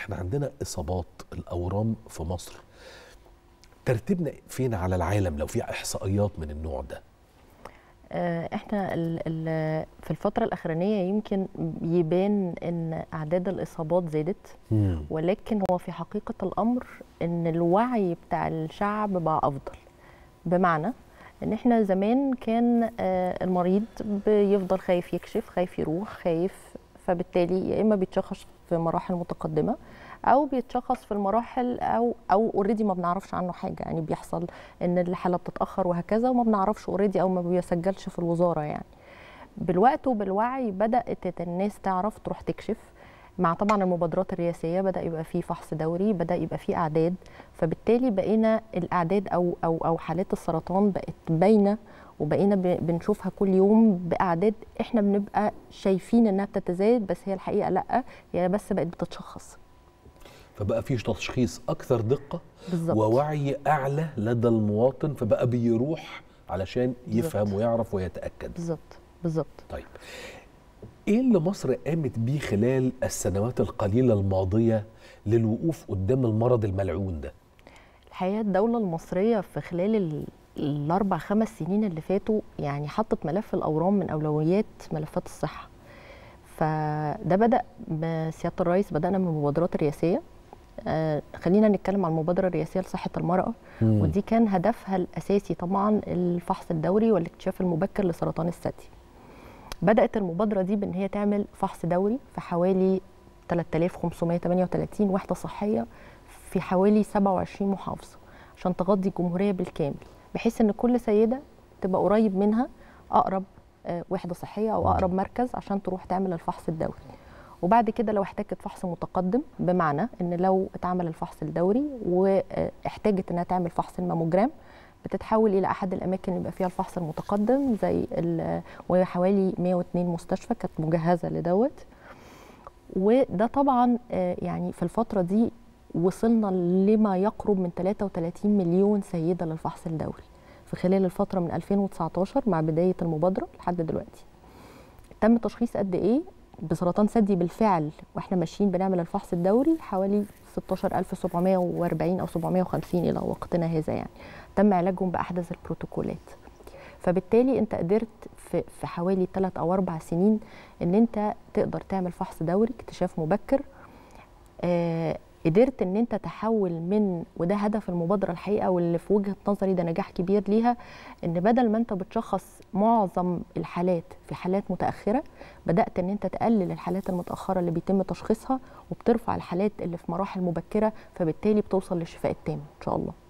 احنا عندنا اصابات الاورام في مصر ترتيبنا فين على العالم لو في احصائيات من النوع ده آه، احنا ال ال في الفترة الأخرانية يمكن يبان ان أعداد الإصابات زادت ولكن هو في حقيقة الأمر ان الوعي بتاع الشعب بقى أفضل بمعنى ان احنا زمان كان آه، المريض بيفضل خايف يكشف خايف يروح خايف فبالتالي يا اما بيتشخص في مراحل متقدمه او بيتشخص في المراحل او او اوريدي ما بنعرفش عنه حاجه يعني بيحصل ان الحاله بتتاخر وهكذا وما بنعرفش اوريدي او ما بيسجلش في الوزاره يعني بالوقت وبالوعي بدات الناس تعرف تروح تكشف مع طبعا المبادرات الرئاسيه بدا يبقى في فحص دوري بدا يبقى في اعداد فبالتالي بقينا الاعداد او او او حالات السرطان بقت باينه وبقينا ب- بنشوفها كل يوم باعداد احنا بنبقى شايفين انها بتتزايد بس هي الحقيقه لا هي بس بقت بتتشخص فبقى في تشخيص اكثر دقه بالظبط ووعي اعلى لدى المواطن فبقى بيروح علشان يفهم بالظبط. ويعرف ويتاكد بالظبط بالظبط طيب ايه اللي مصر قامت بيه خلال السنوات القليله الماضيه للوقوف قدام المرض الملعون ده الحقيقه الدوله المصريه في خلال ال- الاربع خمس سنين اللي فاتوا يعني حطت ملف الاورام من اولويات ملفات الصحه فده بدا بسياده الرئيس بدانا من المبادرات الرئاسيه آه خلينا نتكلم عن المبادره الرئاسيه لصحه المراه مم. ودي كان هدفها الاساسي طبعا الفحص الدوري والاكتشاف المبكر لسرطان الثدي بدات المبادره دي بان هي تعمل فحص دوري في حوالي 3538 وحده صحيه في حوالي 27 محافظه عشان تغطي الجمهوريه بالكامل بحيث ان كل سيده تبقى قريب منها اقرب آه، وحده صحيه او اقرب مركز عشان تروح تعمل الفحص الدوري وبعد كده لو احتاجت فحص متقدم بمعنى ان لو اتعمل الفحص الدوري واحتاجت انها تعمل فحص الماموجرام بتتحول الى احد الاماكن اللي بيبقى فيها الفحص المتقدم زي ال- وهي حوالي 102 مستشفى كانت مجهزه لدوت وده طبعا آه، يعني في الفتره دي وصلنا لما يقرب من 33 مليون سيده للفحص الدوري في خلال الفتره من 2019 مع بدايه المبادره لحد دلوقتي تم تشخيص قد ايه بسرطان ثدي بالفعل واحنا ماشيين بنعمل الفحص الدوري حوالي 16740 او 750 الى وقتنا هذا يعني تم علاجهم باحدث البروتوكولات فبالتالي انت قدرت في, في حوالي 3 او 4 سنين ان انت تقدر تعمل فحص دوري اكتشاف مبكر آه قدرت ان انت تحول من وده هدف المبادره الحقيقه واللي في وجهه نظري ده نجاح كبير ليها ان بدل ما انت بتشخص معظم الحالات في حالات متاخره بدات ان انت تقلل الحالات المتاخره اللي بيتم تشخيصها وبترفع الحالات اللي في مراحل مبكره فبالتالي بتوصل للشفاء التام ان شاء الله